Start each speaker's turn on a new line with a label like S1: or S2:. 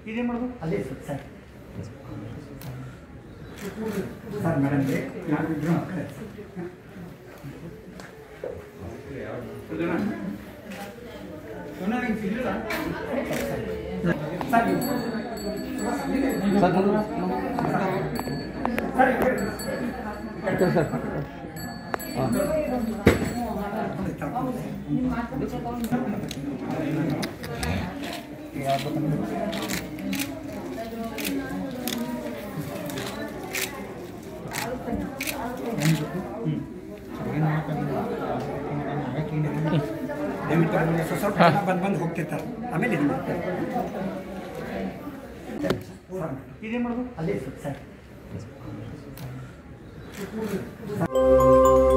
S1: ಇದೇ ಮಾಡೋದು
S2: ಅಲ್ಲೇ ಸರ್ ಸರ್
S1: ಸರ್ ಮೇಡಮ್ಗೆ ಯಾರು ಇದ್ರು ಮಕ್ಕಳೇ ದಯವಿಟ್ಟು ಅವ್ರಿಗೆ ಸ್ವಲ್ಪ ಸ್ವಲ್ಪ ಜನ ಬಂದು ಬಂದು ಹೋಗ್ತಿರ್ತಾರೆ ಆಮೇಲೆ ಇದು ಮಾಡ್ತಾರೆ ಸರ್, ಇದೇ ಮಾಡೋದು
S2: ಅಲ್ಲೇ ಸರ್ ಸರ್